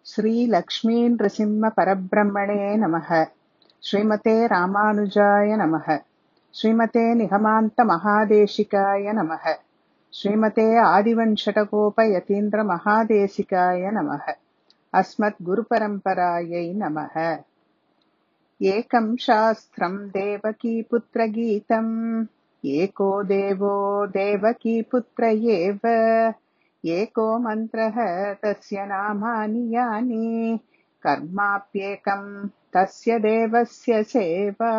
श्रीलक्ष्मीनृसिंहपरब्रह्मणे नमः श्रीमते रामानुजाय नमः श्रीमते निगमान्तमहादेशिकाय नमः श्रीमते आदिवञ्शटकोपयतीन्द्रमहादेशिकाय नमः अस्मद्गुरुपरम्परायै नमः एकं शास्त्रम् देवकीपुत्रगीतम् एको देवो देवकीपुत्र एव एको मन्त्रः तस्य नामानि यानि कर्माप्येकम् तस्य தேவஸ்ய சேவா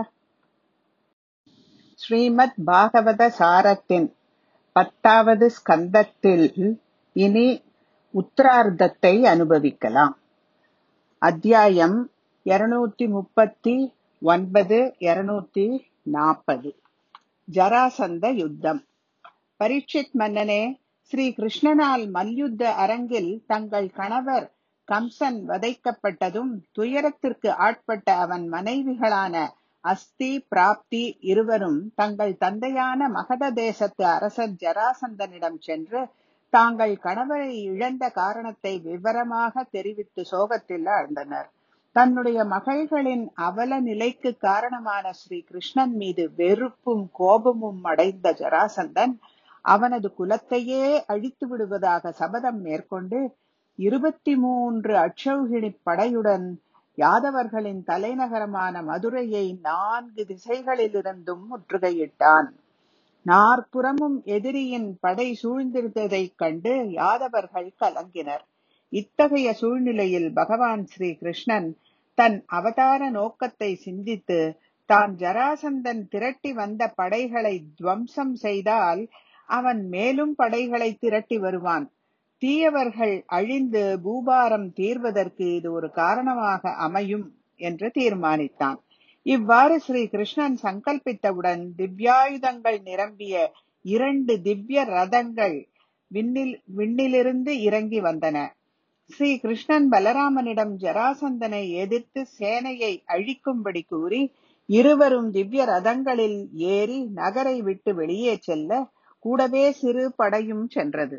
ஸ்ரீமத் பாகவத சாரத்தின் பத்தாவது ஸ்கந்தத்தில் இனி உத்தரார்த்தத்தை அனுபவிக்கலாம் அத்தியாயம் இருநூத்தி முப்பத்தி ஒன்பது இருநூத்தி நாற்பது ஜராசந்த யுத்தம் பரீட்சித் மன்னனே ஸ்ரீ கிருஷ்ணனால் மல்யுத்த அரங்கில் தங்கள் கணவர் கம்சன் வதைக்கப்பட்டதும் துயரத்திற்கு ஆட்பட்ட அவன் மனைவிகளான அஸ்தி பிராப்தி இருவரும் தங்கள் தந்தையான மகத தேசத்து அரசர் ஜராசந்தனிடம் சென்று தாங்கள் கணவரை இழந்த காரணத்தை விவரமாக தெரிவித்து சோகத்தில் ஆழ்ந்தனர் தன்னுடைய மகள்களின் அவல நிலைக்கு காரணமான ஸ்ரீ கிருஷ்ணன் மீது வெறுப்பும் கோபமும் அடைந்த ஜராசந்தன் அவனது குலத்தையே அழித்து விடுவதாக சபதம் மேற்கொண்டு இருபத்தி மூன்று அட்சௌகிணி படையுடன் யாதவர்களின் தலைநகரமான மதுரையை நான்கு திசைகளிலிருந்தும் முற்றுகையிட்டான் நாற்புறமும் எதிரியின் படை சூழ்ந்திருந்ததைக் கண்டு யாதவர்கள் கலங்கினர் இத்தகைய சூழ்நிலையில் பகவான் ஸ்ரீ கிருஷ்ணன் தன் அவதார நோக்கத்தை சிந்தித்து தான் ஜராசந்தன் திரட்டி வந்த படைகளை துவம்சம் செய்தால் அவன் மேலும் படைகளை திரட்டி வருவான் தீயவர்கள் அழிந்து பூபாரம் தீர்வதற்கு இது ஒரு காரணமாக அமையும் என்று தீர்மானித்தான் இவ்வாறு ஸ்ரீ கிருஷ்ணன் சங்கல்பித்தவுடன் திவ்யாயுதங்கள் நிரம்பிய இரண்டு திவ்ய ரதங்கள் விண்ணில் விண்ணிலிருந்து இறங்கி வந்தன ஸ்ரீ கிருஷ்ணன் பலராமனிடம் ஜராசந்தனை எதிர்த்து சேனையை அழிக்கும்படி கூறி இருவரும் திவ்ய ரதங்களில் ஏறி நகரை விட்டு வெளியே செல்ல கூடவே சிறு படையும் சென்றது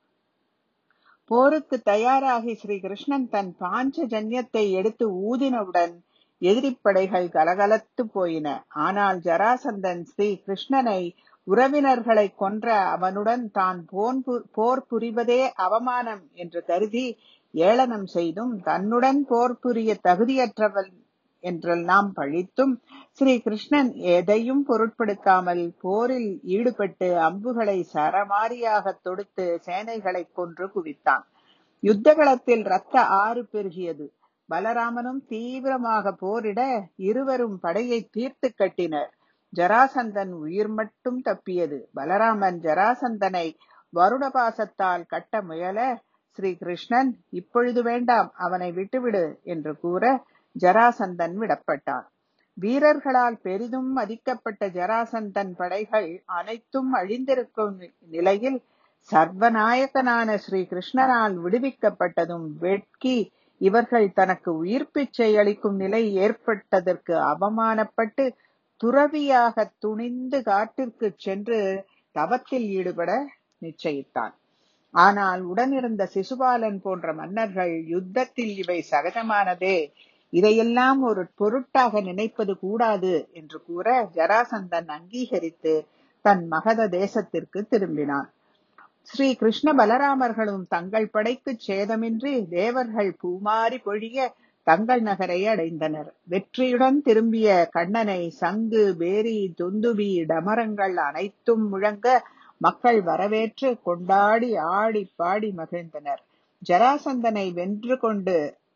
போருக்கு தயாராகி ஸ்ரீ கிருஷ்ணன் தன் பாஞ்சஜன்யத்தை எடுத்து ஊதினவுடன் எதிரிப்படைகள் கலகலத்து போயின ஆனால் ஜராசந்தன் ஸ்ரீ கிருஷ்ணனை உறவினர்களை கொன்ற அவனுடன் தான் போர் புரிவதே அவமானம் என்று கருதி ஏளனம் செய்தும் தன்னுடன் போர் புரிய தகுதியற்றவன் என்றெல்லாம் பழித்தும் ஸ்ரீ கிருஷ்ணன் எதையும் பொருட்படுத்தாமல் போரில் ஈடுபட்டு அம்புகளை சரமாரியாக தொடுத்து சேனைகளை கொன்று குவித்தான் யுத்த களத்தில் ரத்த ஆறு பெருகியது பலராமனும் தீவிரமாக போரிட இருவரும் படையை தீர்த்து கட்டினர் ஜராசந்தன் உயிர் மட்டும் தப்பியது பலராமன் ஜராசந்தனை வருட பாசத்தால் கட்ட முயல ஸ்ரீ கிருஷ்ணன் இப்பொழுது வேண்டாம் அவனை விட்டுவிடு என்று கூற ஜராசந்தன் விடப்பட்டான் வீரர்களால் பெரிதும் மதிக்கப்பட்ட ஜராசந்தன் படைகள் அனைத்தும் அழிந்திருக்கும் நிலையில் சர்வநாயகனான ஸ்ரீ கிருஷ்ணனால் விடுவிக்கப்பட்டதும் வெட்கி இவர்கள் தனக்கு உயிர் பிச்சை அளிக்கும் நிலை ஏற்பட்டதற்கு அவமானப்பட்டு துறவியாக துணிந்து காட்டிற்கு சென்று தவத்தில் ஈடுபட நிச்சயித்தான் ஆனால் உடனிருந்த சிசுபாலன் போன்ற மன்னர்கள் யுத்தத்தில் இவை சகஜமானதே இதையெல்லாம் ஒரு பொருட்டாக நினைப்பது கூடாது என்று கூற ஜராசந்தன் அங்கீகரித்து தன் மகத தேசத்திற்கு திரும்பினான் ஸ்ரீ கிருஷ்ண பலராமர்களும் தங்கள் படைக்கு சேதமின்றி தேவர்கள் பூமாரி பொழிய தங்கள் நகரை அடைந்தனர் வெற்றியுடன் திரும்பிய கண்ணனை சங்கு பேரி துந்துபி டமரங்கள் அனைத்தும் முழங்க மக்கள் வரவேற்று கொண்டாடி ஆடி பாடி மகிழ்ந்தனர் ஜராசந்தனை வென்று கொண்டு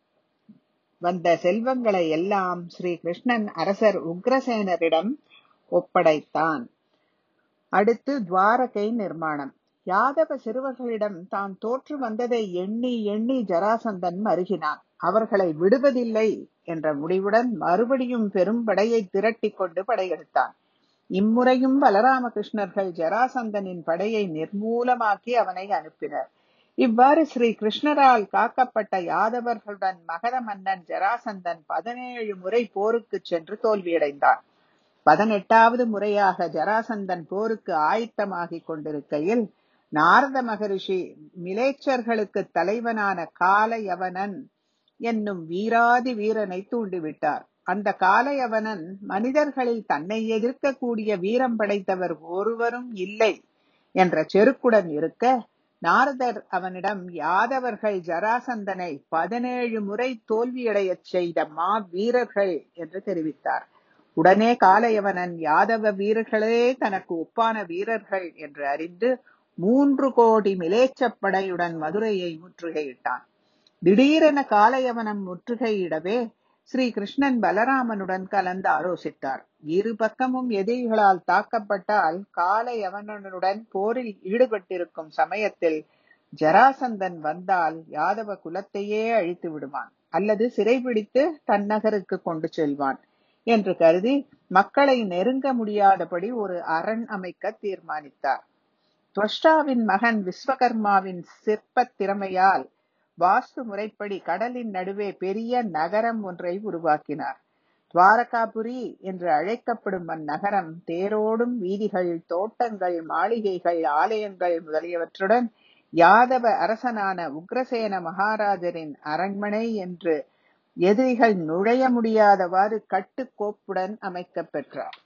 வந்த செல்வங்களை எல்லாம் ஸ்ரீ கிருஷ்ணன் அரசர் உக்ரசேனரிடம் ஒப்படைத்தான் அடுத்து துவாரகை நிர்மாணம் யாதவ சிறுவர்களிடம் தான் தோற்று வந்ததை எண்ணி எண்ணி ஜராசந்தன் மருகினான் அவர்களை விடுவதில்லை என்ற முடிவுடன் மறுபடியும் பெரும் படையை திரட்டி கொண்டு படையெடுத்தான் இம்முறையும் பலராமகிருஷ்ணர்கள் ஜராசந்தனின் படையை நிர்மூலமாக்கி அவனை அனுப்பினர் இவ்வாறு ஸ்ரீ கிருஷ்ணரால் காக்கப்பட்ட யாதவர்களுடன் மகத மன்னன் ஜராசந்தன் பதினேழு முறை போருக்கு சென்று தோல்வியடைந்தான் பதினெட்டாவது முறையாக ஜராசந்தன் போருக்கு ஆயத்தமாகிக் கொண்டிருக்கையில் நாரத மகரிஷி மிலேச்சர்களுக்கு தலைவனான காலயவனன் என்னும் வீராதி வீரனை தூண்டிவிட்டார் அந்த காலயவனன் மனிதர்களில் தன்னை எதிர்க்கக்கூடிய வீரம் படைத்தவர் ஒருவரும் இல்லை என்ற செருக்குடன் இருக்க நாரதர் அவனிடம் யாதவர்கள் ஜராசந்தனை பதினேழு முறை தோல்வியடையச் செய்த மா வீரர்கள் என்று தெரிவித்தார் உடனே காலையவனன் யாதவ வீரர்களே தனக்கு ஒப்பான வீரர்கள் என்று அறிந்து மூன்று கோடி மிலேச்சப் படையுடன் மதுரையை முற்றுகையிட்டான் திடீரென காலையவனம் முற்றுகையிடவே ஸ்ரீ கிருஷ்ணன் பலராமனுடன் கலந்து ஆலோசித்தார் இரு பக்கமும் எதிரிகளால் தாக்கப்பட்டால் காலையவனுடன் போரில் ஈடுபட்டிருக்கும் சமயத்தில் ஜராசந்தன் வந்தால் யாதவ குலத்தையே அழித்து விடுவான் அல்லது சிறைபிடித்து தன் நகருக்கு கொண்டு செல்வான் என்று கருதி மக்களை நெருங்க முடியாதபடி ஒரு அரண் அமைக்க தீர்மானித்தார் துவஷ்டாவின் மகன் விஸ்வகர்மாவின் சிற்ப திறமையால் வாஸ்து முறைப்படி கடலின் நடுவே பெரிய நகரம் ஒன்றை உருவாக்கினார் துவாரகாபுரி என்று அழைக்கப்படும் அந்நகரம் தேரோடும் வீதிகள் தோட்டங்கள் மாளிகைகள் ஆலயங்கள் முதலியவற்றுடன் யாதவ அரசனான உக்ரசேன மகாராஜரின் அரண்மனை என்று எதிரிகள் நுழைய முடியாதவாறு கட்டுக்கோப்புடன் அமைக்கப் பெற்றார்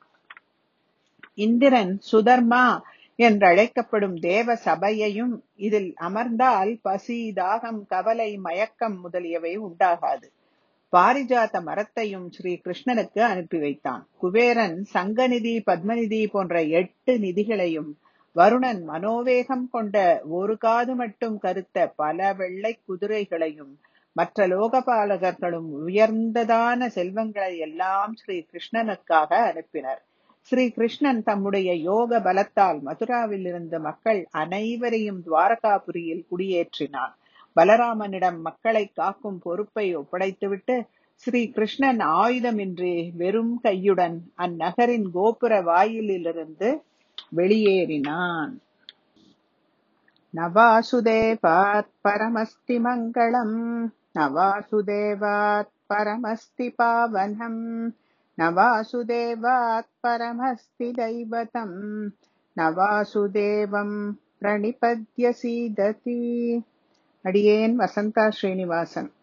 இந்திரன் சுதர்மா என்றழைக்கப்படும் தேவ சபையையும் இதில் அமர்ந்தால் பசி தாகம் கவலை மயக்கம் முதலியவை உண்டாகாது பாரிஜாத மரத்தையும் ஸ்ரீ கிருஷ்ணனுக்கு அனுப்பி வைத்தான் குபேரன் சங்கநிதி பத்மநிதி போன்ற எட்டு நிதிகளையும் வருணன் மனோவேகம் கொண்ட ஒரு காது மட்டும் கருத்த பல வெள்ளை குதிரைகளையும் மற்ற லோகபாலகர்களும் உயர்ந்ததான செல்வங்களை எல்லாம் ஸ்ரீ கிருஷ்ணனுக்காக அனுப்பினர் ஸ்ரீ கிருஷ்ணன் தம்முடைய யோக பலத்தால் மதுராவில் இருந்த மக்கள் அனைவரையும் துவாரகாபுரியில் குடியேற்றினான் பலராமனிடம் மக்களை காக்கும் பொறுப்பை ஒப்படைத்துவிட்டு ஸ்ரீ கிருஷ்ணன் ஆயுதமின்றி வெறும் கையுடன் அந்நகரின் கோபுர வாயிலிலிருந்து வெளியேறினான் நவாசுதேவாத் பரமஸ்தி மங்களம் நவாசுதேவாத் பரமஸ்தி பாவனம் நவாசுதேவாத் பரமஸ்தி தைவதம் நவாசுதேவம் பிரணிபத்ய சீததி அடியேன் வசந்தா ஸ்ரீனிவாசன்